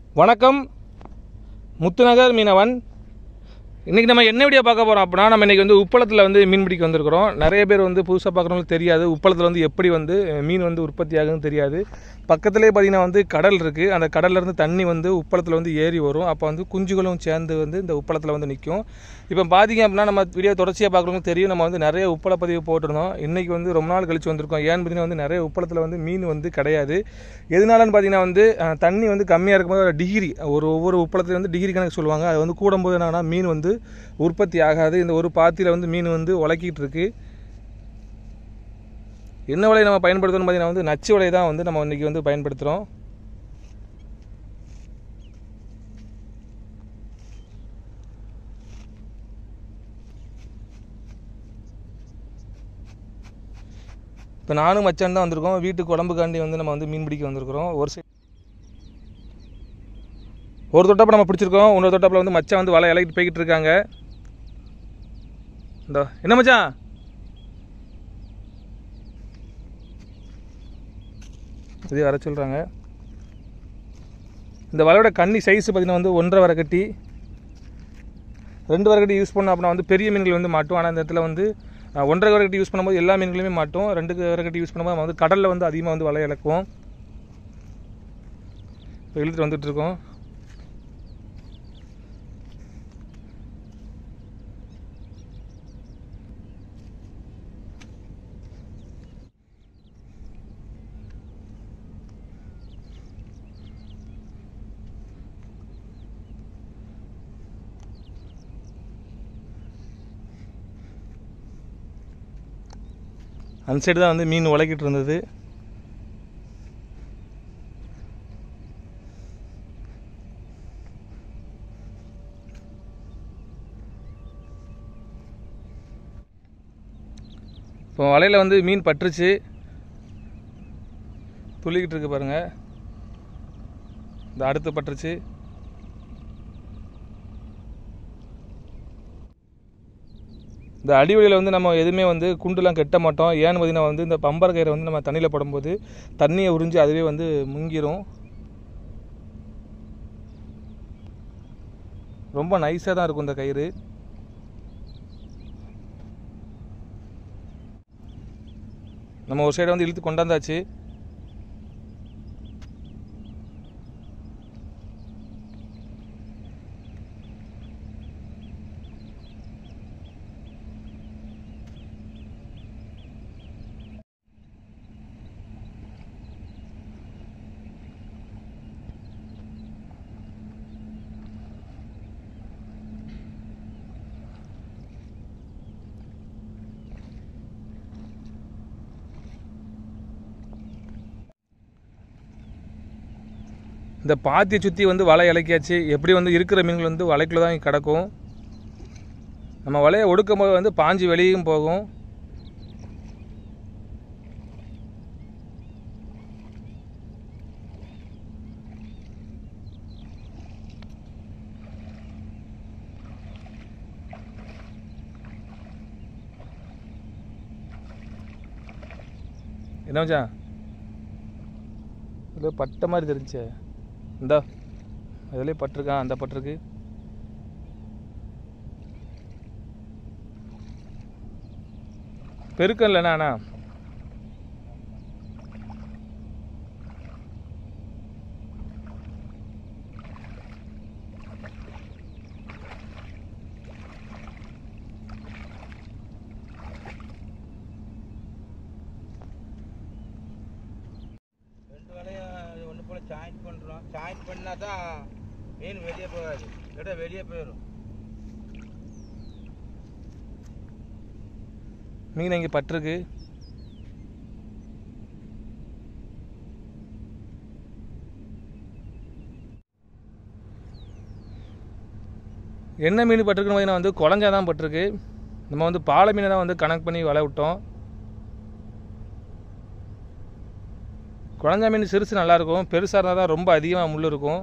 வணக்கம் முத்துநகர் மீனவன் இன்றைக்கி நம்ம என்ன வீடியோ பார்க்க போகிறோம் அப்படின்னா நம்ம இன்றைக்கி வந்து உப்பளத்தில் வந்து மீன் பிடிக்க வந்திருக்கிறோம் நிறைய பேர் வந்து புதுசாக பார்க்குறவங்களுக்கு தெரியாது உப்பளத்தில் வந்து எப்படி வந்து அஹ், மீன் வந்து உற்பத்தி ஆகுதுன்னு தெரியாது பக்கத்துலேயே பார்த்தீங்கன்னா வந்து கடல் இருக்குது அந்த கடல்லேருந்து தண்ணி வந்து உப்பளத்தில் வந்து ஏறி வரும் அப்போ வந்து குஞ்சுகளும் சேர்ந்து வந்து இந்த உப்பளத்தில் வந்து நிற்கும் இப்போ பார்த்தீங்க அப்படின்னா நம்ம வீடியோ தொடர்ச்சியாக பார்க்குறவங்களுக்கு தெரியும் நம்ம வந்து நிறைய உப்பள பதிவு போட்டிருந்தோம் இன்றைக்கி வந்து ரொம்ப நாள் கழிச்சு வந்திருக்கோம் ஏன்னு பார்த்தீங்கன்னா வந்து நிறைய உப்பளத்தில் வந்து மீன் வந்து கிடையாது எதனாலன்னு பார்த்தீங்கன்னா வந்து அஹ், தண்ணி வந்து கம்மியாக இருக்கும்போது டிகிரி ஒரு ஒவ்வொரு உப்பளத்துல வந்து டிகிரி கணக்கு சொல்லுவாங்க அது வந்து கூடும்போது என்னன்னா மீன் வந்து உற்பத்தி ஆகாது இந்த ஒரு பாத்தியில் வந்து மீன் வந்து உலக்கிட்டு இருக்கு என்ன வலையை நம்ம பயன்படுத்தணும் பார்த்தீங்கன்னா வந்து நச்சு வலை தான் வந்து நம்ம இன்றைக்கி வந்து பயன்படுத்துகிறோம் இப்போ நானும் மச்சான் தான் வந்திருக்கோம் வீட்டுக்கு உடம்புக்காண்டி வந்து நம்ம வந்து மீன் பிடிக்க வந்திருக்கிறோம் ஒரு சைடு ஒரு தொட்டப்ப நம்ம பிடிச்சிருக்கோம் இன்னொரு தொட்டப்பில் வந்து மச்சான் வந்து வலை இலைக்கிட்டு போய்கிட்டு இருக்காங்க இந்த என்ன மச்சான் இதே வர சொல்கிறாங்க இந்த வலையோட கண்ணி சைஸ் பார்த்தீங்கன்னா வந்து ஒன்றரை வரை கட்டி ரெண்டு வரக்கட்டி யூஸ் பண்ணோம் அப்படின்னா வந்து பெரிய மீன்கள் வந்து மாட்டும் ஆனால் இந்த இடத்துல வந்து அஹ், ஒன்றரை வரக்கட்டி யூஸ் பண்ணும்போது எல்லா மீன்களுமே மாட்டும் ரெண்டு வரக்கட்டி யூஸ் பண்ணும்போது நம்ம வந்து கடலில் வந்து அதிகமாக வந்து வலை இழக்குவோம் இப்போ இழுத்துட்டு வந்துட்டு இருக்கோம் அந்த சைடு தான் வந்து மீன் உலக்கிட்டு இருந்தது இப்போ வலையில் வந்து மீன் பட்டுருச்சு துள்ளிக்கிட்டு இருக்கு பாருங்க இந்த அடுத்து பட்டுருச்சு இந்த அடிவழியில் வந்து நம்ம எதுவுமே வந்து குண்டுலாம் கட்ட மாட்டோம் ஏன்னு பார்த்தீங்கன்னா வந்து இந்த பம்பர் கயிறை வந்து நம்ம தண்ணியில் படும்போது தண்ணியை உறிஞ்சி அதுவே வந்து முங்கிரும் ரொம்ப நைஸாக தான் இருக்கும் இந்த கயிறு நம்ம ஒரு சைடை வந்து இழுத்து கொண்டாந்தாச்சு இந்த பாத்தியை சுற்றி வந்து வலை இலக்கியாச்சு எப்படி வந்து இருக்கிற மீன்கள் வந்து வலைக்குள்ளே தான் கிடக்கும் நம்ம வலையை ஒடுக்கும் போது வந்து பாஞ்சு வெளியும் போகும் என்ன மச்சான் ஏதோ பட்ட மாதிரி தெரிஞ்சே இந்தா அதுலேயே பட்டிருக்கான் அந்த பட்டிருக்கு பெருக்கம் இல்லைண்ணா அண்ணா ரெண்டு வேலையும் ஒன்று போல் ஜாயின் பண்ணுறோம் ஜாயின் பண்ணால் தான் மீன் வெளியே போகாது இல்லாட்டா வெளியே போயிடும் மீன் இங்கே பட்டிருக்கு என்ன மீன் பட்டிருக்குன்னு பார்த்தீங்கன்னா வந்து குழஞ்சா தான் பட்டிருக்கு நம்ம வந்து பாலை மீனை தான் வந்து கணக்கு பண்ணி வலை விட்டோம் குழஞ்சா மீன் சிறுசு நல்லாயிருக்கும் பெருசாக இருந்தால் தான் ரொம்ப அதிகமாக முள் இருக்கும்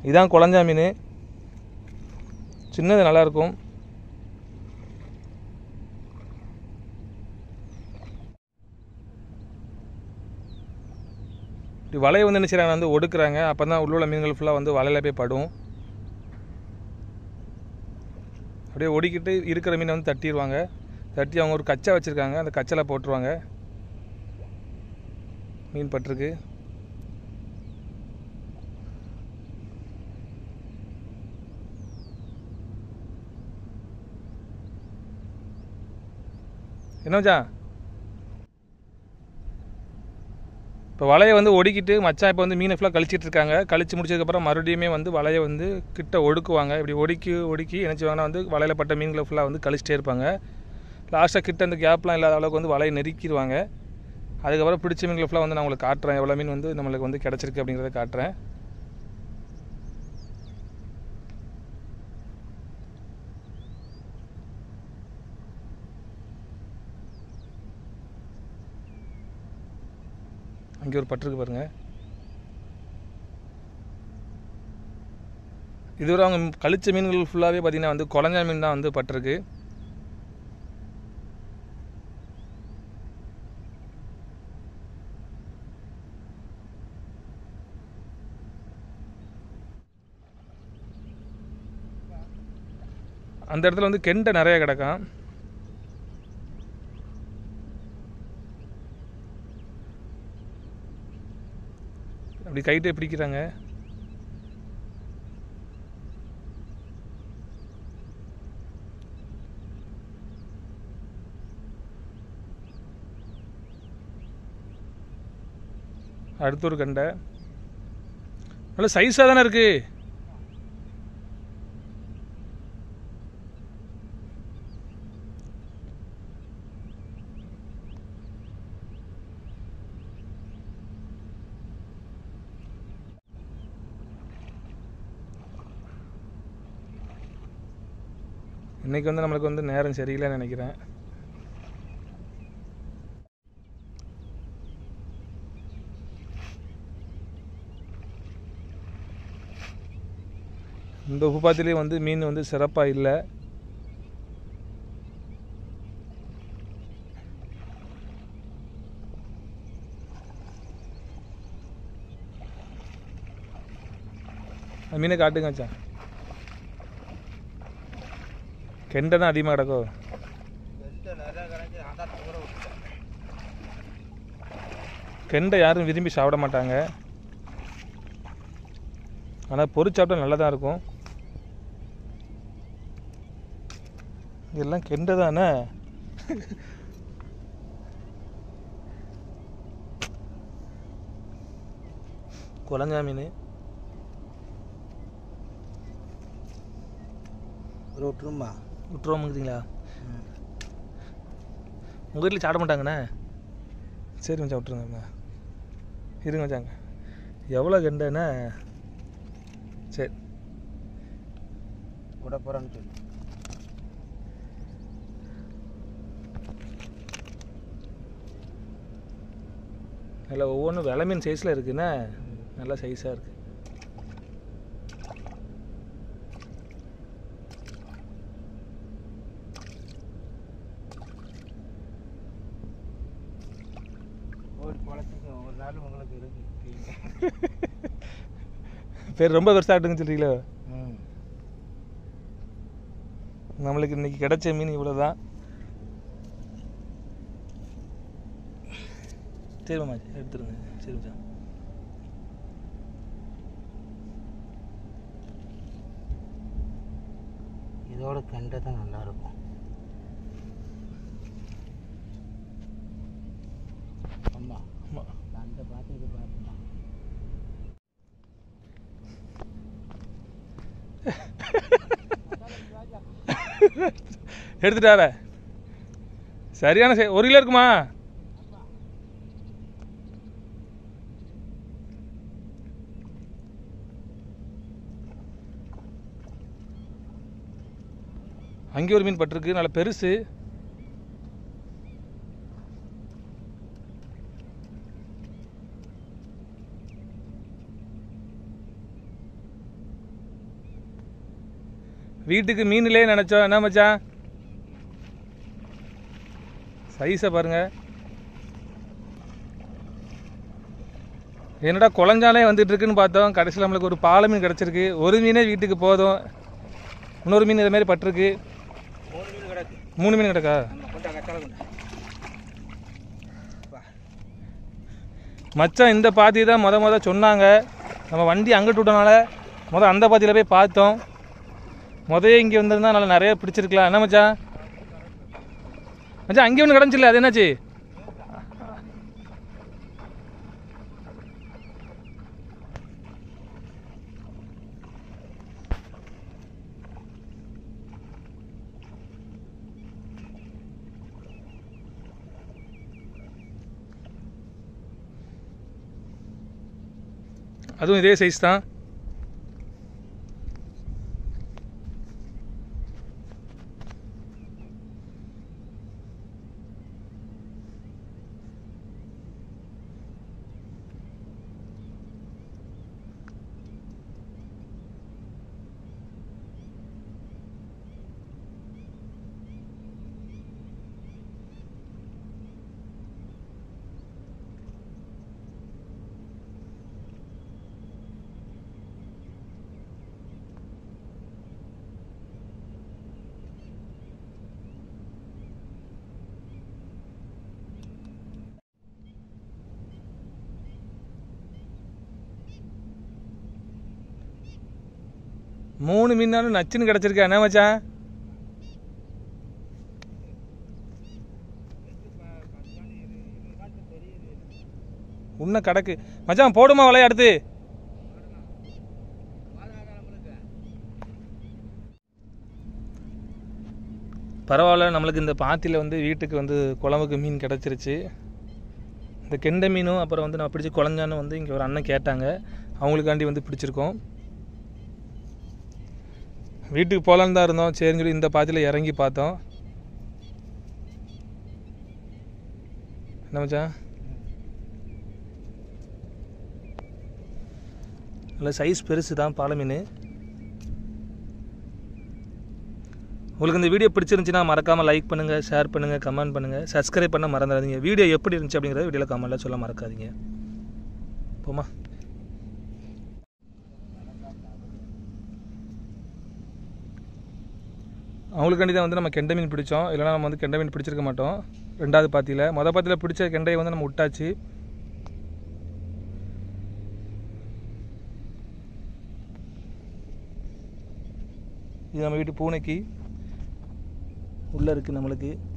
இதான் குழஞ்சா மீன் சின்னது நல்லாயிருக்கும் இப்படி வலையை வந்து என்ன செய்கிறாங்க வந்து ஒடுக்குறாங்க அப்போ தான் உள்ள உள்ள மீன்கள் ஃபுல்லாக வந்து வலையில் போய் படும் அப்படியே ஒடிக்கிட்டு இருக்கிற மீனை வந்து தட்டிடுவாங்க தட்டி அவங்க ஒரு கச்சை வச்சுருக்காங்க அந்த கச்சையில் போட்டுருவாங்க மீன் பட்டிருக்கு என்ன மச்சான் இப்போ வலையை வந்து ஒடுக்கிட்டு மச்சான் இப்போ வந்து மீனை ஃபுல்லாக கழிச்சிட்டு இருக்காங்க கழிச்சு முடிச்சதுக்கப்புறம் மறுபடியுமே வந்து வலையை வந்து கிட்ட ஒடுக்குவாங்க இப்படி ஒடுக்கி ஒடுக்கி என்ன செய்வாங்கன்னா வந்து வலையில் பட்ட மீன்களை ஃபுல்லாக வந்து கழிச்சிட்டே இருப்பாங்க லாஸ்ட்டாக கிட்ட அந்த கேப்லாம் இல்லாத அளவுக்கு வந்து வலையை நெருக்கிடுவாங்க அதுக்கப்புறம் பிடிச்ச மீன்களை ஃபுல்லாக வந்து நான் உங்களுக்கு காட்டுறேன் எவ்வளோ மீன் வந்து நம்மளுக்கு வந்து கிடச்சிருக்கு அப்படிங்கிறத காட்டுறேன் அங்கே ஒரு பட்டிருக்கு பாருங்க இதுவரை அவங்க கழிச்ச மீன்கள் ஃபுல்லாகவே பார்த்தீங்கன்னா வந்து குழஞ்ச மீன் தான் வந்து பட்டிருக்கு அந்த இடத்துல வந்து கெண்டை நிறைய கிடக்கும் அப்படி கைட்டே பிடிக்கிறாங்க அடுத்து ஒரு கண்டை நல்ல சைஸாக தானே இருக்கு இன்னைக்கு வந்து நம்மளுக்கு வந்து நேரம் சரியில்லைன்னு நினைக்கிறேன் இந்த உப்புப்பாத்திலே வந்து மீன் வந்து சிறப்பாக இல்லை அந்த மீனை காட்டுங்க வச்சான் கெண்டை தான் அதிகமாக கிடக்கும் எந்த நிறைய கணக்கு நான் தான் தூர விட்டுட்டேன் கெண்டை யாரும் விரும்பி சாப்பிட மாட்டாங்க ஆனால் பொரிச்சு சாப்பிட்டா நல்லா தான் இருக்கும் இதெல்லாம் கெண்டை தானே குழஞ்சா மீன் ஒரு விட்டுருமா விட்டுருவோமுங்கிறீங்களா உங்கள் வீட்டில் சாப்பிட மாட்டாங்கண்ணே சரி மச்சான் விட்டுருங்க இருங்க மச்சாங்க எவ்வளோ கெண்டைண்ணே சரி விட போகிறேன்னு சொல்லி நல்லா ஒவ்வொன்றும் விலை மீன் சைஸில் இருக்குண்ணே நல்லா சைஸாக இருக்குது ஓடி குளத்துக்கு ஒரு நாள் உங்களுக்கு இருக்கு பேர் ரொம்ப பெருசாகட்டுன்னு சொல்கிறீங்களோ ம் நம்மளுக்கு இன்னைக்கு கிடைச்ச மீன் இவ்வளோ தான் சரி மாமா எடுத்துருங்க சரி மச்சான் இதோட கண்டை தான் நல்லா இருக்கும் ஆமா ஆமாம் அந்த பார்த்து இது பார்த்துமா எடுத்துட்டார சரியான சை- ஒரு கிலோ இருக்குமா அங்கே ஒரு மீன் பட்டிருக்கு நல்ல பெருசு வீட்டுக்கு மீன்லே நினச்சோம் என்ன மச்சான் சைஸை பாருங்க என்னடா குழஞ்சாலே வந்துட்டு இருக்குன்னு பார்த்தோம் கடைசியில் நம்மளுக்கு ஒரு பாலை மீன் கிடச்சிருக்கு ஒரு மீனே வீட்டுக்கு போதும் இன்னொரு மீன் இது மாதிரி பட்டிருக்கு மூணு மீன் கிடக்கு மூணு மீன் கிடக்கா நம்ம கொண்டா கச்சால கொண்டா வா. மச்சான் இந்த பாத்தி தான் முத முத சொன்னாங்க நம்ம வண்டி அங்கிட்டு விட்டனால முத அந்த பாத்தியில் போய் பார்த்தோம் முதல்ல இங்கே வந்திருந்தா நல்லா நிறைய பிடிச்சிருக்கலாம் என்ன மச்சான் மச்சான் அங்கே ஒன்று கிடஞ்சில்ல அது என்னாச்சு அதுவும் இதே சைஸ் தான் மூணு மீனாலும் நச்சுன்னு கிடச்சிருக்கா என்ன மச்சான் உன்ன கிடக்கு மச்சான் போடுமா வலைய அடுத்து பரவாயில்ல நம்மளுக்கு இந்த பாத்தியில் வந்து வீட்டுக்கு வந்து குழம்புக்கு மீன் கிடச்சிருச்சு இந்த கெண்டை மீனும் அப்புறம் வந்து நான் பிடிச்சி குழஞ்சான்னு வந்து இங்கே ஒரு அண்ணன் கேட்டாங்க அவங்களுக்காண்டி வந்து பிடிச்சிருக்கோம் வீட்டுக்கு போகலான்னு தான் இருந்தோம் சரின்னு சொல்லி இந்த பாத்தியில் இறங்கி பார்த்தோம் என்ன மச்சான் நல்ல சைஸ் பெருசு தான் பாலை மீன் உங்களுக்கு இந்த வீடியோ பிடிச்சிருந்துச்சுன்னா மறக்காமல் லைக் பண்ணுங்கள் ஷேர் பண்ணுங்கள் கமெண்ட் பண்ணுங்கள் சப்ஸ்கிரைப் பண்ண மறந்துடாதீங்க வீடியோ எப்படி இருந்துச்சு அப்படிங்கிறத வீடியோவில் கமெண்ட்டில் சொல்ல மறக்காதீங்க போமா அவங்களுக்காண்டி தான் வந்து நம்ம கெண்டை மீன் பிடிச்சோம் இல்லைனா நம்ம வந்து கெண்டை மீன் பிடிச்சிருக்க மாட்டோம் ரெண்டாவது பாத்தியில் மொதல் பாத்தியில் பிடிச்ச கெண்டையை வந்து நம்ம விட்டாச்சு இது நம்ம வீட்டு பூனைக்கு உள்ளே இருக்குது நம்மளுக்கு